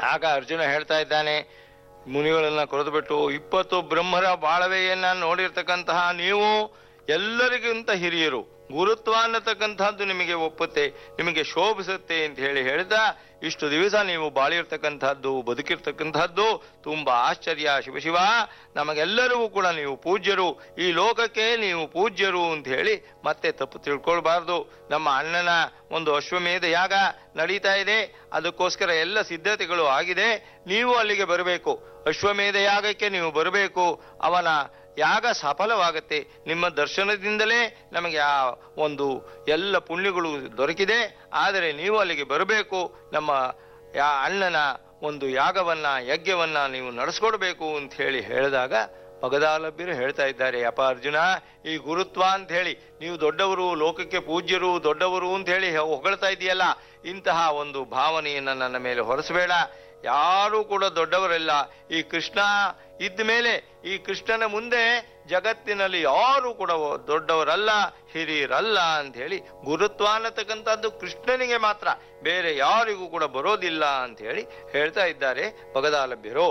ಆಗ ಅರ್ಜುನ ಹೇಳ್ತಾ ಇದ್ದಾನೆ ಮುನಿಗಳನ್ನ ಕೊರೆದುಬಿಟ್ಟು ಇಪ್ಪತ್ತು ಬ್ರಹ್ಮರ ಬಾಳವೆಯನ್ನ ನೋಡಿರ್ತಕ್ಕಂತಹ ನೀವು ಎಲ್ಲರಿಗಿಂತ ಹಿರಿಯರು ಗುರುತ್ವ ಅನ್ನತಕ್ಕಂಥದ್ದು ನಿಮಗೆ ಒಪ್ಪುತ್ತೆ ನಿಮಗೆ ಶೋಭಿಸುತ್ತೆ ಅಂತ ಹೇಳಿ ಹೇಳ್ದ ಇಷ್ಟು ದಿವಸ ನೀವು ಬಾಳಿರ್ತಕ್ಕಂಥದ್ದು ಬದುಕಿರ್ತಕ್ಕಂಥದ್ದು ತುಂಬಾ ಆಶ್ಚರ್ಯ ಶಿವಶಿವ ನಮಗೆಲ್ಲರಿಗೂ ಕೂಡ ನೀವು ಪೂಜ್ಯರು ಈ ಲೋಕಕ್ಕೆ ನೀವು ಪೂಜ್ಯರು ಅಂತ ಹೇಳಿ ಮತ್ತೆ ತಪ್ಪು ತಿಳ್ಕೊಳ್ಬಾರ್ದು ನಮ್ಮ ಅಣ್ಣನ ಒಂದು ಅಶ್ವಮೇಧ ಯಾಗ ನಡೀತಾ ಇದೆ ಅದಕ್ಕೋಸ್ಕರ ಎಲ್ಲ ಸಿದ್ಧತೆಗಳು ಆಗಿದೆ ನೀವು ಅಲ್ಲಿಗೆ ಬರಬೇಕು ಅಶ್ವಮೇಧ ಯಾಗಕ್ಕೆ ನೀವು ಬರಬೇಕು ಅವನ ಯಾಗ ಸಫಲವಾಗುತ್ತೆ ನಿಮ್ಮ ದರ್ಶನದಿಂದಲೇ ನಮಗೆ ಆ ಒಂದು ಎಲ್ಲ ಪುಣ್ಯಗಳು ದೊರಕಿದೆ ಆದರೆ ನೀವು ಅಲ್ಲಿಗೆ ಬರಬೇಕು ನಮ್ಮ ಯಾ ಅಣ್ಣನ ಒಂದು ಯಾಗವನ್ನ ಯಜ್ಞವನ್ನ ನೀವು ನಡೆಸ್ಕೊಡ್ಬೇಕು ಅಂತ ಹೇಳಿ ಹೇಳಿದಾಗ ಮಗದಾಲಭ್ಯರು ಹೇಳ್ತಾ ಇದ್ದಾರೆ ಅಪ್ಪ ಅರ್ಜುನ ಈ ಗುರುತ್ವ ಅಂತ ಹೇಳಿ ನೀವು ದೊಡ್ಡವರು ಲೋಕಕ್ಕೆ ಪೂಜ್ಯರು ದೊಡ್ಡವರು ಅಂತ ಹೇಳಿ ಹೊಗಳ್ತಾ ಇದೆಯಲ್ಲ ಇಂತಹ ಒಂದು ಭಾವನೆಯನ್ನ ನನ್ನ ಮೇಲೆ ಹೊರಸಬೇಡ ಯಾರೂ ಕೂಡ ದೊಡ್ಡವರಲ್ಲ ಈ ಕೃಷ್ಣ ಇದ್ದ ಮೇಲೆ ಈ ಕೃಷ್ಣನ ಮುಂದೆ ಜಗತ್ತಿನಲ್ಲಿ ಯಾರು ಕೂಡ ದೊಡ್ಡವರಲ್ಲ ಹಿರಿಯರಲ್ಲ ಅಂತ ಹೇಳಿ ಗುರುತ್ವ ಅನ್ನತಕ್ಕಂಥದ್ದು ಕೃಷ್ಣನಿಗೆ ಮಾತ್ರ ಬೇರೆ ಯಾರಿಗೂ ಕೂಡ ಬರೋದಿಲ್ಲ ಅಂತ ಹೇಳಿ ಹೇಳ್ತಾ ಇದ್ದಾರೆ ಭಗದಾಲಭ್ಯರು